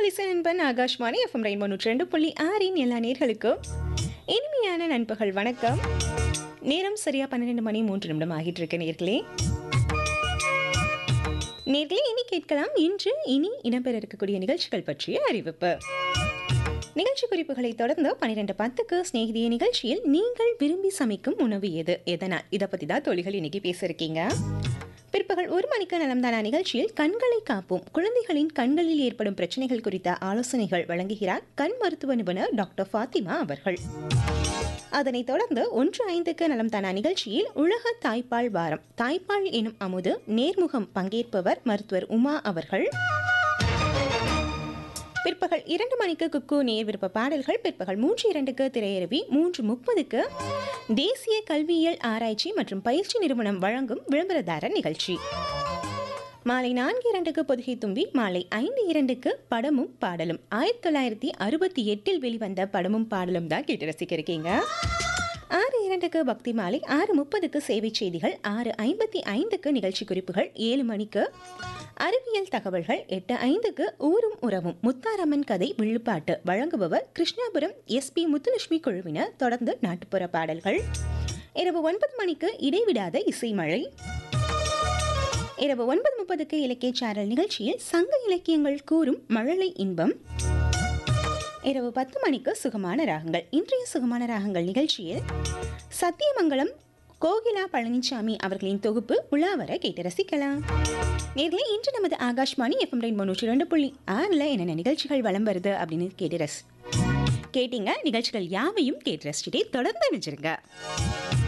வயசு நண்பன் Akashvani FM rainbow நூற்றி ரெண்டு புள்ளி ஆறின் எல்லா நேர்களுக்கும் இனிமையான நண்பகல் வணக்கம் நேரம் சரியா பன்னிரெண்டு மணி மூன்று நிமிடம் ஆகிட்டு இருக்கு நேர்களே நேர்களே இனி கேட்கலாம் இன்று இனி இடம்பெற இருக்கக்கூடிய நிகழ்ச்சிகள் பற்றிய அறிவிப்பு நிகழ்ச்சி குறிப்புகளை தொடர்ந்து பன்னிரெண்டு பத்துக்கு சிநேகிதிய நிகழ்ச்சியில் நீங்கள் விரும்பி சமைக்கும் உணவு எது எதனால் இதை பற்றி தான் தோழிகள் இன்னைக்கு பேச இருக்கீங்க பிற்பகல் ஒரு மணிக்கு நலம்தானா நிகழ்ச்சியில் கண்களை காப்போம் குழந்தைகளின் கண்களில் ஏற்படும் பிரச்சனைகள் குறித்த ஆலோசனைகள் வழங்குகிறார் கண் மருத்துவ நிபுணர் டாக்டர் ஃபாத்திமா அவர்கள் அதனைத் தொடர்ந்து ஒன்று ஐந்துக்கு நலம் தானா நிகழ்ச்சியில் உலக தாய்ப்பால் வாரம் தாய்ப்பால் எனும் அமுது நேர்முகம் பங்கேற்பவர் மருத்துவர் உமா அவர்கள் பிற்பகல் இரண்டு மணிக்கு குக்கு நேர் விருப்ப பாடல்கள் பிற்பகல் மூன்று இரண்டுக்கு திரையரவி மூன்று முப்பதுக்கு தேசிய கல்வியியல் ஆராய்ச்சி மற்றும் பயிற்சி நிறுவனம் வழங்கும் விளம்பரதார நிகழ்ச்சி மாலை நான்கு இரண்டுக்கு பொதுகை தும்பி மாலை ஐந்து இரண்டுக்கு படமும் பாடலும் ஆயிரத்தி தொள்ளாயிரத்தி அறுபத்தி எட்டில் வெளிவந்த படமும் பாடலும் தான் கேட்டு ரசிக்க இருக்கீங்க ஆறு இரண்டுக்கு பக்தி மாலை ஆறு முப்பதுக்கு சேவை செய்திகள் ஆறு ஐம்பத்தி ஐந்துக்கு நிகழ்ச்சி குறிப்புகள் ஏழு மணிக்கு அறிவியல் தகவல்கள் எட்டு ஐந்துக்கு ஊரும் உறவும் முத்தாரம்மன் கதை விழுப்பாட்டு வழங்குபவர் கிருஷ்ணாபுரம் எஸ்பி முத்துலட்சுமி குழுவினர் தொடர்ந்து நாட்டுப்புற பாடல்கள் இரவு ஒன்பது மணிக்கு இடைவிடாத இசைமழை இரவு ஒன்பது முப்பதுக்கு இலக்கிய சாரல் நிகழ்ச்சியில் சங்க இலக்கியங்கள் கூறும் மழலை இன்பம் இரவு பத்து மணிக்கு சுகமான ராகங்கள் இன்றைய சுகமான ராகங்கள் நிகழ்ச்சியில் சத்தியமங்கலம் கோகிலா பழனிசாமி அவர்களின் தொகுப்பு உலாவர கேட்டு ரசிக்கலாம் நேர்களே இன்று நமது ஆகாஷ்வாணி எஃப்எம் ரெயின் முன்னூற்றி ரெண்டு புள்ளி ஆறில் என்னென்ன நிகழ்ச்சிகள் வலம் வருது அப்படின்னு கேட்டு ரஸ் கேட்டீங்க நிகழ்ச்சிகள் யாவையும் கேட்டு ரசிச்சுட்டே தொடர்ந்து நினைச்சிருங்க